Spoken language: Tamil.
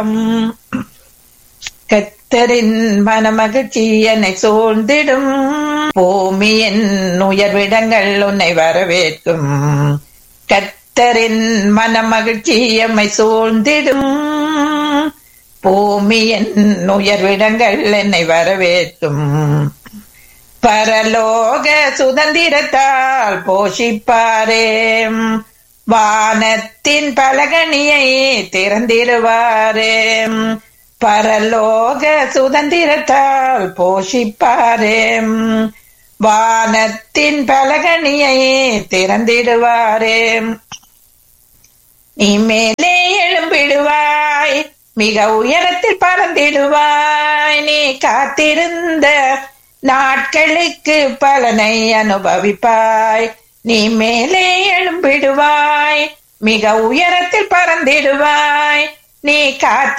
கத்தரின் மனமகிழ்ச்சி என்னை சூழ்ந்திடும் பூமியின் உயர்விடங்கள் உன்னை வரவேற்கும் கத்தரின் மனமகிழ்ச்சி எம்மை சூழ்ந்திடும் பூமியின் உயர்விடங்கள் என்னை வரவேற்கும் பரலோக சுதந்திரத்தால் போஷிப்பாரே வானத்தின் பலகணியை திறந்திடுவாரே பரலோக சுதந்திரத்தால் போஷிப்பாரே வானத்தின் பலகணியை திறந்திடுவாரே நீ மேலே எழும்பிடுவாய் மிக உயரத்தில் பறந்திடுவாய் நீ காத்திருந்த நாட்களுக்கு பலனை அனுபவிப்பாய் நீ மேலே எழும்பிடுவாய் மிக உயரத்தில் பறந்திடுவாய் நீ காத்தி